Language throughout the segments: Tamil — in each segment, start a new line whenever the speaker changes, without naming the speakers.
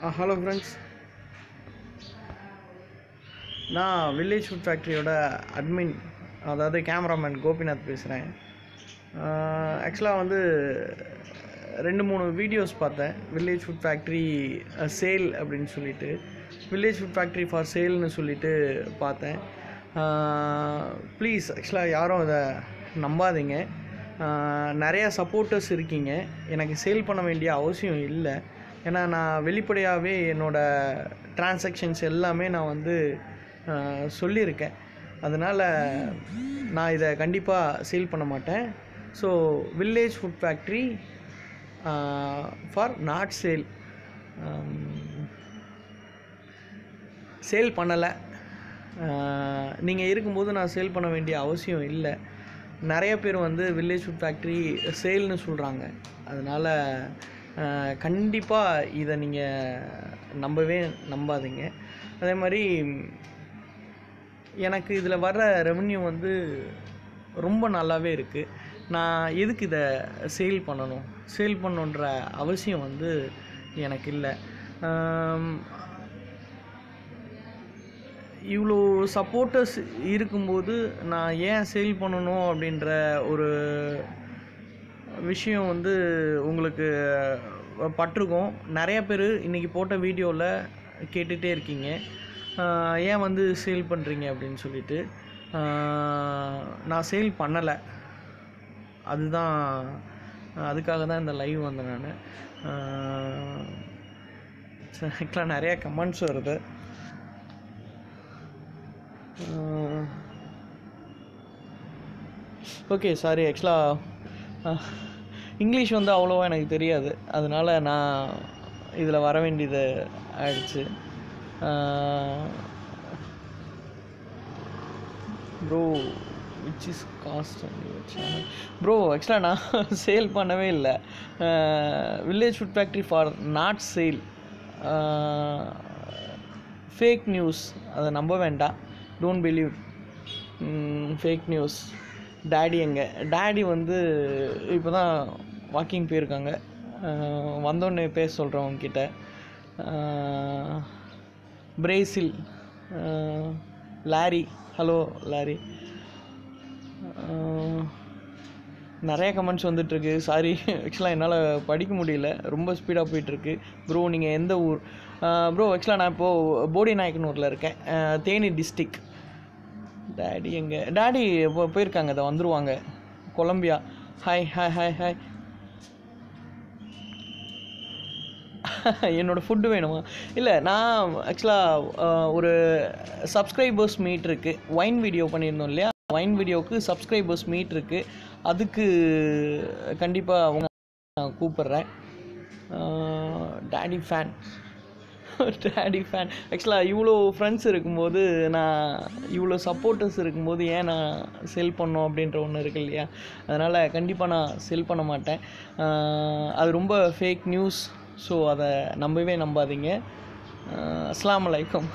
ஹலோ ஃப்ரெண்ட்ஸ் நான் வில்லேஜ் ஃபுட் ஃபேக்ட்ரியோட அட்மின் அதாவது கேமராமேன் கோபிநாத் பேசுகிறேன் ஆக்சுவலாக வந்து ரெண்டு மூணு வீடியோஸ் பார்த்தேன் வில்லேஜ் ஃபுட் ஃபேக்ட்ரி சேல் அப்படின்னு சொல்லிட்டு வில்லேஜ் ஃபுட் ஃபேக்ட்ரி ஃபார் சேல்னு சொல்லிட்டு பார்த்தேன் ப்ளீஸ் ஆக்சுவலாக யாரும் அதை நம்பாதீங்க ஆஹ் நிறையா சப்போர்ட்டர்ஸ் இருக்கீங்க எனக்கு சேல் பண்ண வேண்டிய அவசியம் இல்லை ஏன்னா நான் வெளிப்படையாகவே என்னோடய டிரான்சாக்ஷன்ஸ் எல்லாமே நான் வந்து ஆஹ் சொல்லியிருக்கேன் அதனால் நான் இதை கண்டிப்பாக சேல் பண்ண மாட்டேன் so village food factory for not sale sale பண்ணலை நீங்கள் இருக்கும்போது நான் சேல் பண்ண வேண்டிய அவசியம் இல்லை நிறைய பேர் வந்து வில்லேஜ் ஃபுட் ஃபேக்ட்ரி சேல்னு சொல்கிறாங்க அதனால் கண்டிப்பாக இதை நீங்கள் நம்பவே நம்பாதீங்க அதே மாதிரி எனக்கு இதில் வர்ற ரெவன்யூ வந்து ரொம்ப நல்லாவே இருக்குது நான் எதுக்கு இதை சேல் பண்ணணும் சேல் பண்ணணுன்ற அவசியம் வந்து எனக்கு இல்லை ஆம், இவ்வளோ சப்போர்ட்டர்ஸ் இருக்கும்போது நான் ஏன் சேல் பண்ணணும் அப்படின்ற ஒரு விஷயம் வந்து உங்களுக்கு பட்டிருக்கும் நிறைய பேர் இன்றைக்கி போட்ட வீடியோவில் கேட்டுகிட்டே இருக்கீங்க ஆஹ் ஏன் வந்து சேல் பண்ணுறீங்க அப்படின்னு சொல்லிட்டு ஆஹ் நான் சேல் பண்ணலை அதுதான் அதுக்காக தான் இந்த லைவ் வந்தேன் நான் ஆக்சுவலாக நிறையா கமெண்ட்ஸ் வருது ஓகே சாரி ஆக்சுவலாக இங்கிலீஷ் வந்து அவ்வளோவா எனக்கு தெரியாது அதனால நான் இதில் வர வேண்டியது ஆயிடுச்சு bro which is cast channel bro ஆக்சுவலாக நான் சேல் பண்ணவே இல்லை village food factory for not sale fake news அதை நம்ப வேண்டாம் don't believe fake news daddy எங்கே டேடி வந்து இப்போ தான் வாக்கிங் போயிருக்காங்க அஹ் வந்தோடனே பேச சொல்கிறேன் உங்ககிட்ட பிரேசில் அஹ் லாரி ஹலோ லாரி அஹ் நிறைய கமெண்ட்ஸ் வந்துட்டுருக்கு சாரி ஆக்சுவலாக என்னால் படிக்க முடியல ரொம்ப ஸ்பீடாக போயிட்டுருக்கு ப்ரோ நீங்கள் எந்த ஊர் ப்ரோ ஆக்சுவலாக நான் இப்போது போடி நாயக்கனூரில் இருக்கேன் அஹ் தேனி டிஸ்ட்ரிக் டேடி எங்கே டேடி இப்போ போயிருக்காங்க இதை வந்துருவாங்க Colombia hi hi hi hi என்னோடய ஃபுட்டு வேணுமா இல்லை நான் ஆக்சுவலாக ஒரு சப்ஸ்கிரைபர்ஸ் மீட் இருக்குது ஒயின் வீடியோ பண்ணியிருந்தோம் இல்லையா ஒயின் வீடியோவுக்கு சப்ஸ்கிரைபர்ஸ் மீட் இருக்குது அதுக்கு கண்டிப்பாக அவங்க நான் கூப்பிட்றேன் டேடி ஃபேன் டேடி ஃபேன் ஆக்சுவலாக இவ்வளோ ஃப்ரெண்ட்ஸ் இருக்கும்போது நான் இவ்வளோ சப்போர்ட்டர்ஸ் இருக்கும்போது ஏன் நான் செல் பண்ணோம் அப்படின்ற ஒன்று இருக்கு இல்லையா அதனால் கண்டிப்பாக நான் செல் பண்ண மாட்டேன் ஆஹ் அது ரொம்ப ஃபேக் நியூஸ் ஸோ அதை நம்பவே நம்பாதீங்க ஆஹ் அஸ்ஸலாமு அலைக்கும்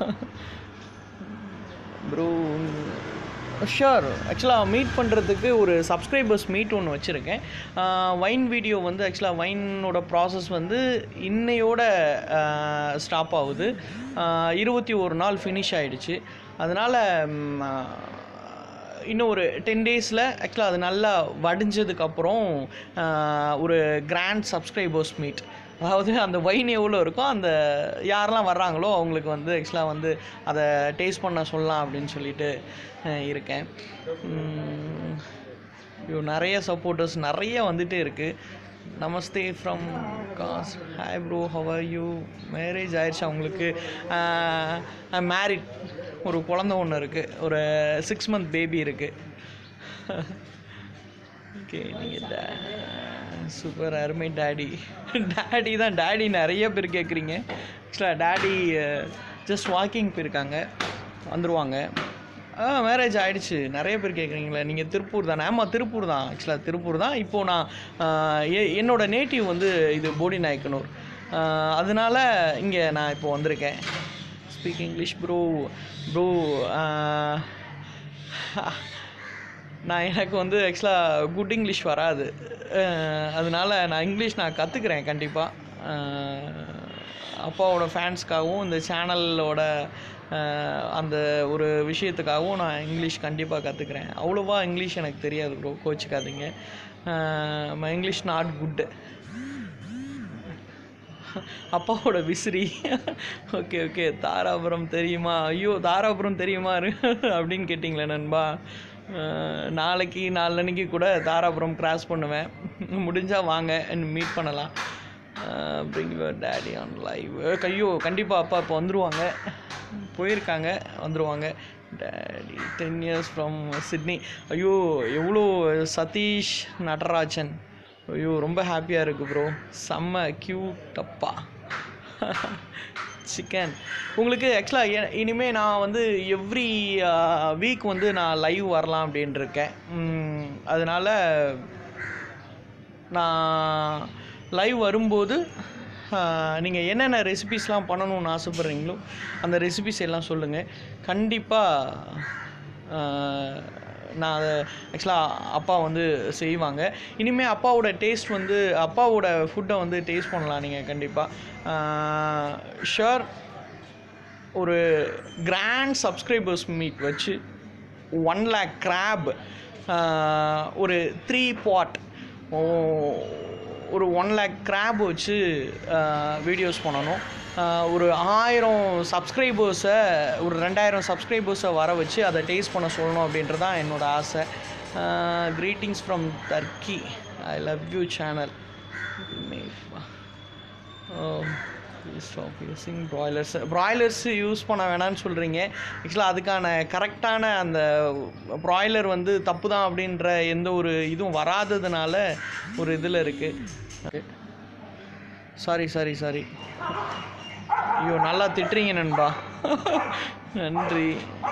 ப்ரோ ஷுர் ஆக்சுவலாக மீட் பண்ணுறதுக்கு ஒரு சப்ஸ்கிரைபர்ஸ் மீட் ஒன்று வச்சுருக்கேன் வைன் வீடியோ வந்து ஆக்சுவலாக வைனோட ப்ராசஸ் வந்து இன்னையோட ஸ்டாப் ஆகுது இருபத்தி ஒரு நாள் ஃபினிஷ் ஆயிடுச்சு அதனால் இன்னும் ஒரு டென் டேஸில் ஆக்சுவலாக அது நல்லா வடிஞ்சதுக்கப்புறம் ஒரு கிராண்ட் சப்ஸ்கிரைபர்ஸ் மீட் அதாவது அந்த வைன் எவ்வளோ இருக்கோ அந்த யாரெல்லாம் வர்றாங்களோ அவங்களுக்கு வந்து ஆக்சுவலாக வந்து அதை டேஸ்ட் பண்ண சொல்லலாம் அப்படின்னு சொல்லிட்டு அஹ், இருக்கேன் உம், ஐயோ நிறைய சப்போர்ட்டர்ஸ் நிறைய வந்துட்டே இருக்குது நமஸ்தே ஃப்ரம் காஸ் hi bro how are you marriage ஆயிடுச்சு அவங்களுக்கு மேரிட் ஒரு குழந்த ஒன்று இருக்குது ஒரு சிக்ஸ் மந்த் பேபி இருக்குது ஓகே நீங்கள் சூப்பர் அருமை டேடி டேடி தான் டேடி நிறைய பேர் கேட்குறீங்க ஆக்சுவலாக டேடி ஜஸ்ட் வாக்கிங் போயிருக்காங்க வந்துருவாங்க ஆ மேரேஜ் ஆயிடுச்சு நிறைய பேர் கேட்குறீங்களே நீங்கள் திருப்பூர் தானே ஆமாம் திருப்பூர் தான் ஆக்சுவலாக திருப்பூர் தான் இப்போது நான் ஆ, எ- என்னோட நேட்டிவ் வந்து இது போடி நாயக்கனூர் ஆ, அதனால இங்கே நான் இப்போ வந்திருக்கேன் ஸ்பீக் இங்கிலீஷ் ப்ரோ ப்ரோ நான் எனக்கு வந்து ஆக்சுவலாக குட் இங்கிலீஷ் வராது அஹ் அதனால நான் இங்கிலீஷ் நான் கற்றுக்குறேன் கண்டிப்பாக அப்பாவோட ஃபேன்ஸ்க்காகவும் இந்த சேனலோட அந்த ஒரு விஷயத்துக்காகவும் நான் இங்கிலீஷ் கண்டிப்பாக கற்றுக்குறேன் அவ்வளோவா இங்கிலீஷ் எனக்கு தெரியாது ப்ரோ கோச்சிக்காதீங்க மை இங்கிலீஷ் நாட் குட்டு அப்பாவோட விசிறி ஓகே ஓகே தாராபுரம் தெரியுமா ஐயோ தாராபுரம் தெரியுமா அப்படின்னு கேட்டிங்களே நண்பா அஹ், நாளைக்கு நாளன்னைக்கு கூட தாராபுரம் கிராஸ் பண்ணுவேன் முடிஞ்சால் வாங்க மீட் பண்ணலாம் bring your daddy on live ஐயோ கண்டிப்பாக அப்பா இப்போ வந்துருவாங்க போயிருக்காங்க வந்துருவாங்க daddy ten years from Sydney ஐயோ எவ்வளோ சதீஷ் நடராஜன் ஐயோ ரொம்ப ஹாப்பியாக இருக்குது ப்ரோ செம்ம க்யூட் அப்பா சிக்கன் உங்களுக்கு ஆக்சுவலாக இனிமேல் நான் வந்து எவ்ரி வீக் வந்து நான் லைவ் வரலாம் அப்படின்ட்டு இருக்கேன் உம், அதனால நான் லைவ் வரும்போது நீங்கள் என்னென்ன ரெசிபிஸ்லாம் பண்ணணும்னு ஆசைப்பட்றீங்களோ அந்த ரெசிபிஸ் எல்லாம் சொல்லுங்கள் கண்டிப்பாக நான் அதை ஆக்சுவலாக அப்பா வந்து செய்வாங்க இனிமேல் அப்பாவோட டேஸ்ட் வந்து அப்பாவோட ஃபுட்டை வந்து டேஸ்ட் பண்ணலாம் நீங்கள் கண்டிப்பாக ஷுர் ஒரு கிராண்ட் சப்ஸ்கிரைபர்ஸ் மீட் வச்சு ஒன் லேக் கிராப் ஒரு த்ரீ பாட் ஒரு ஒன் லேக் கிராப் வச்சு வீடியோஸ் பண்ணணும் ஆஹ் ஒரு ஆயிரம் சப்ஸ்கிரைபர்ஸை ஒரு ரெண்டாயிரம் சப்ஸ்கிரைபர்ஸை வர வச்சு அதை டேஸ்ட் பண்ண சொல்லணும் அப்படின்றது தான் என்னோட ஆசை greetings from Turkey I love you channel stop using broilers broilers use பண்ண வேணாம்னு சொல்கிறீங்க ஆக்சுவலாக அதுக்கான கரெக்டான அந்த ப்ராய்லர் வந்து தப்பு தான் அப்படின்ற எந்த ஒரு இதுவும் வராததுனால ஒரு இதில் இருக்குது சாரி சாரி சாரி ஐயோ நல்லா திட்டுறீங்க நண்பா நன்றி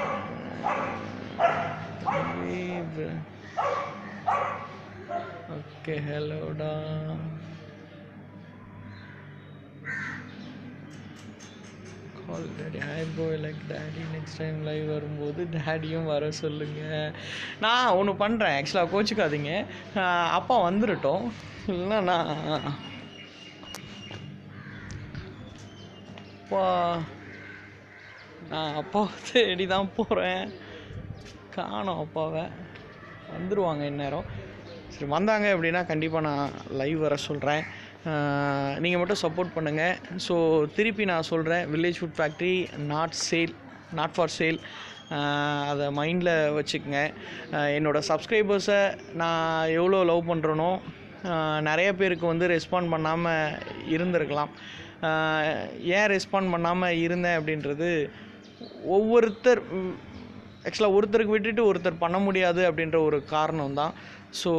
ஓகே ஹலோடா call daddy hi bye like daddy next time live வரும்போது டேடியும் வர சொல்லுங்க நான் ஒன்று பண்ணுறேன் ஆக்சுவலாக கோச்சிக்காதீங்க ஆஹ் அப்பா வந்துடட்டும் இல்லைன்னா நான் அப்பா நான் அப்பாவை தேடி தான் போகிறேன் காணோம் அப்பாவை வந்துடுவாங்க இந்நேரம் சரி வந்தாங்க அப்படின்னா கண்டிப்பாக நான் லைவ் வர சொல்கிறேன் நீங்கள் மட்டும் சப்போர்ட் பண்ணுங்கள் ஸோ திருப்பி நான் சொல்கிறேன் village food factory not sale not for sale அதை மைண்டில் வச்சுக்கோங்க ஆஹ் என்னோடய சப்ஸ்கிரைபர்ஸை நான் எவ்வளோ லவ் பண்ணுறனோ நிறைய பேருக்கு வந்து ரெஸ்பாண்ட் பண்ணாமல் இருந்திருக்கலாம் ஆஹ் ஏன் ரெஸ்பாண்ட் பண்ணாமல் இருந்தேன் அப்படின்றது ஒவ்வொருத்தர் ஆக்சுவலாக ஒருத்தருக்கு விட்டுட்டு ஒருத்தர் பண்ண முடியாது அப்படின்ற ஒரு காரணம் தான் ஸோ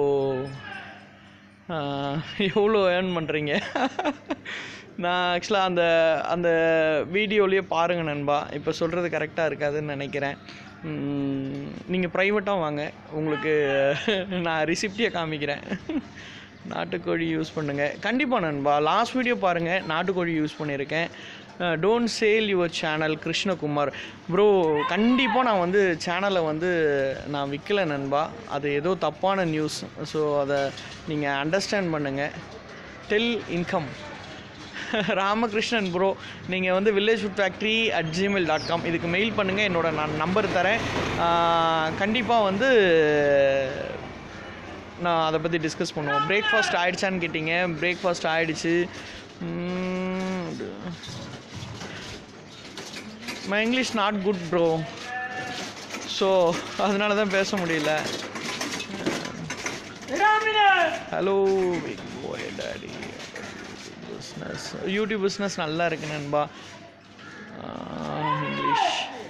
எவ்வளோ ஏர்ன் பண்ணுறீங்க நான் ஆக்சுவலாக அந்த அந்த வீடியோலேயே பாருங்கள் நண்பா இப்போ சொல்கிறது கரெக்டாக இருக்காதுன்னு நினைக்கிறேன் நீங்கள் ப்ரைவேட்டாக வாங்க உங்களுக்கு நான் ரிசிப்டியை காமிக்கிறேன் நாட்டுக்கோழி யூஸ் பண்ணுங்கள் கண்டிப்பாக நண்பா லாஸ்ட் வீடியோ பாருங்கள் நாட்டுக்கோழி யூஸ் பண்ணியிருக்கேன் don't sale your channel Krishnakumar bro கண்டிப்பாக நான் வந்து சேனலை வந்து நான் விற்கல நண்பா அது ஏதோ தப்பான நியூஸ் ஸோ அதை நீங்கள் அண்டர்ஸ்டாண்ட் பண்ணுங்கள் டெல் இன்கம் ராமகிருஷ்ணன் ப்ரோ நீங்கள் வந்து village food factory at gmail dot com இதுக்கு மெயில் பண்ணுங்கள் என்னோட நான் நம்பர் தரேன் கண்டிப்பாக வந்து நான் அதை பற்றி டிஸ்கஸ் பண்ணுவோம் பிரேக்ஃபாஸ்ட் ஆயிடுச்சான்னு கேட்டிங்க பிரேக்ஃபாஸ்ட் ஆயிடுச்சு my English not good bro so அதனால தான் பேச முடியல hello big boy daddy business YouTube business நல்லா இருக்கு நண்பா இங்கிலீஷ்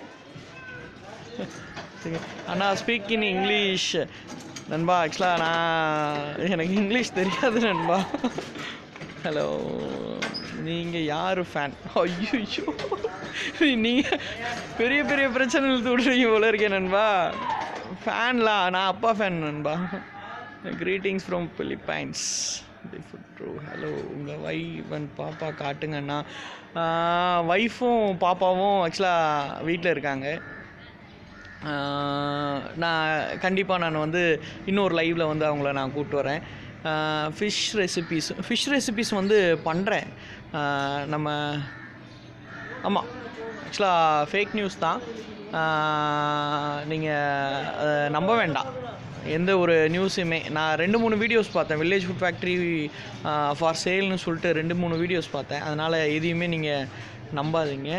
அண்ணா ஸ்பீக் இன் இங்கிலீஷ் நண்பா ஆக்சுவலாக நான் எனக்கு இங்கிலீஷ் தெரியாது நண்பா ஹலோ நீங்கள் யார் ஃபேன் ஐயோ நீங்கள் பெரிய பெரிய பிரச்சனை இழுத்து விட்றீங்க போல இருக்கேன் நண்பா ஃபேன்லாம் நான் அப்பா ஃபேன் நண்பா greetings from Philippines food true hello உங்கள் வைஃப் அண்ட் பாப்பா காட்டுங்கண்ணா ஒய்ஃபும் பாப்பாவும் ஆக்சுவலாக வீட்டில் இருக்காங்க ஆஹ் நான் கண்டிப்பாக நான் வந்து இன்னொரு லைவில் வந்து அவங்கள நான் கூப்பிட்டு வரேன் ஃபிஷ் ரெசிபீஸ் ஃபிஷ் ரெசிபீஸ் வந்து பண்ணுறேன் நம்ம ஆமாம் ஆக்சுவலாக ஃபேக் நியூஸ் தான் நீங்கள் நம்ப வேண்டாம் எந்த ஒரு நியூஸுமே நான் ரெண்டு மூணு வீடியோஸ் பார்த்தேன் வில்லேஜ் ஃபுட் ஃபேக்ட்ரி ஃபார் சேல்னு சொல்லிட்டு ரெண்டு மூணு வீடியோஸ் பார்த்தேன் அதனால் எதையுமே நீங்கள் நம்பாதீங்க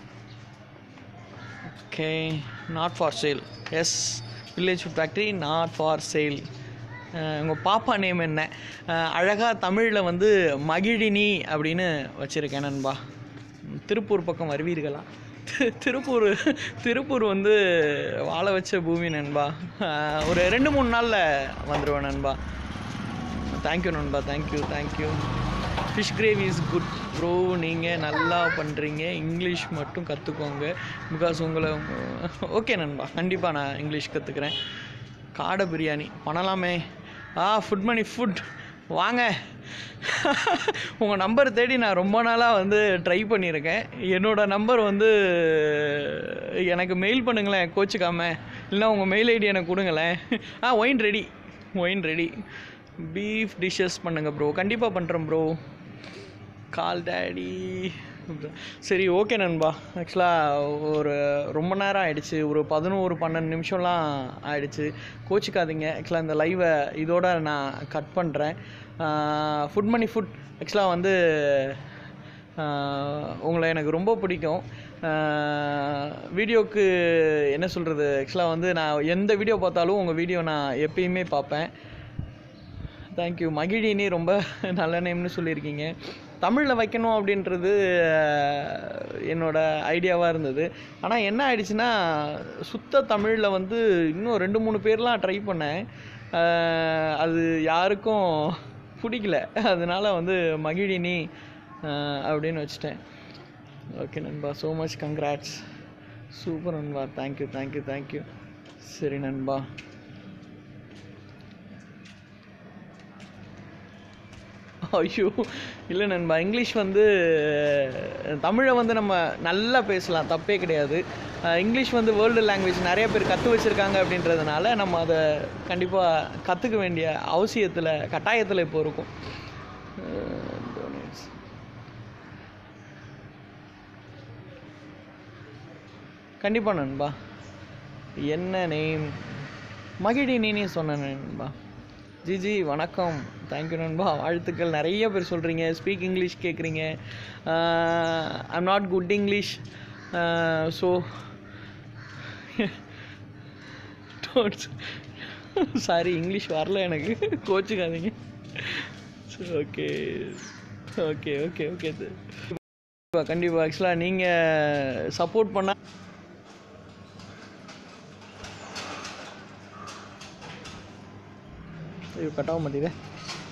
okay not for sale yes village food factory not for sale உங்கள் பாப்பா நேம் என்ன அழகாக தமிழில் வந்து மகிழினி அப்படின்னு வச்சுருக்கேன் நண்பா திருப்பூர் பக்கம் வருவீர்களா தி- திருப்பூர் திருப்பூர் வந்து வாழ வச்ச பூமி நண்பா அஹ் ஒரு ரெண்டு மூணு நாளில் வந்துடுவேன் நண்பா தேங்க்யூ நண்பா thank you thank you fish gravy is good bro நீங்கள் நல்லா பண்ணுறீங்க இங்கிலீஷ் மட்டும் கற்றுக்கோங்க பிகாஸ் உங்களை ஓகே நண்பா கண்டிப்பாக நான் இங்கிலீஷ் கற்றுக்குறேன் காடை பிரியாணி பண்ணலாமே ஆ ஃபுட் மணி ஃபுட் வாங்க உங்கள் நம்பர் தேடி நான் ரொம்ப நாளாக வந்து ட்ரை பண்ணியிருக்கேன் என்னோட நம்பர் வந்து எனக்கு மெயில் பண்ணுங்களேன் கோச்சுக்காம இல்லைனா உங்கள் மெயில் ஐடி எனக்கு கொடுங்களேன் ஆ wine ready wine ready beef dishes பண்ணுங்கள் ப்ரோ கண்டிப்பாக பண்ணுறேன் ப்ரோ கால் டேடி சரி ஓகே நண்பா ஆக்சுவலாக ஒரு ரொம்ப நேரம் ஆயிடுச்சு ஒரு பதினோரு பன்னெண்டு நிமிஷம்லாம் ஆயிடுச்சு கோச்சிக்காதீங்க ஆக்சுவலாக இந்த லைவை இதோட நான் கட் பண்ணுறேன் ஃபுட் மணி ஃபுட் ஆக்சுவலாக வந்து ஆஹ், உங்களை எனக்கு ரொம்ப பிடிக்கும் வீடியோக்கு என்ன சொல்கிறது ஆக்சுவலாக வந்து நான் எந்த வீடியோ பார்த்தாலும் உங்கள் வீடியோ நான் எப்பயுமே பார்ப்பேன் தேங்க்யூ மகிழினி ரொம்ப நல்ல நேம்னு சொல்லியிருக்கீங்க தமிழில் வைக்கணும் அப்படின்றது அஹ், என்னோட ஐடியாவாக இருந்தது ஆனால் என்ன ஆயிடுச்சுன்னா சுத்த தமிழில் வந்து இன்னும் ரெண்டு மூணு பேர்லாம் ட்ரை பண்ணேன் அஹ், அது யாருக்கும் பிடிக்கல அதனால வந்து மகிழினி அஹ், அப்படின்னு வச்சுட்டேன் ஓகே நண்பா ஸோ மச் கங்க்ராட்ஸ் சூப்பர் நண்பா தேங்க்யூ தேங்க்யூ தேங்க்யூ சரி நண்பா ஐயோ இல்லை நண்பா இங்கிலீஷ் வந்து தமிழை வந்து நம்ம நல்லா பேசலாம் தப்பே கிடையாது அஹ் இங்கிலீஷ் வந்து வேர்ல்டு லாங்குவேஜ் நிறைய பேர் கற்று வச்சுருக்காங்க அப்படின்றதுனால நம்ம அதை கண்டிப்பாக கற்றுக்க வேண்டிய அவசியத்தில் கட்டாயத்தில் இப்போ இருக்கும் அஹ் donates. கண்டிப்பாக நண்பா என்ன நேம் மகிழி நீனே சொன்னேன் நண்பா ஜிஜி வணக்கம் தேங்க்யூ நண்பா வாழ்த்துக்கள் நிறைய பேர் சொல்கிறீங்க ஸ்பீக் இங்கிலீஷ் கேட்குறீங்க I'm not good English so sorry English வரல எனக்கு கோச்சுக்காதீங்க ஓகே ஓகே ஓகே ஓகே கண்டிப்பாக கண்டிப்பாக ஆக்சுவலாக நீங்கள் சப்போர்ட் பண்ண ஐயோ கட்டாக மாட்டேங்குதே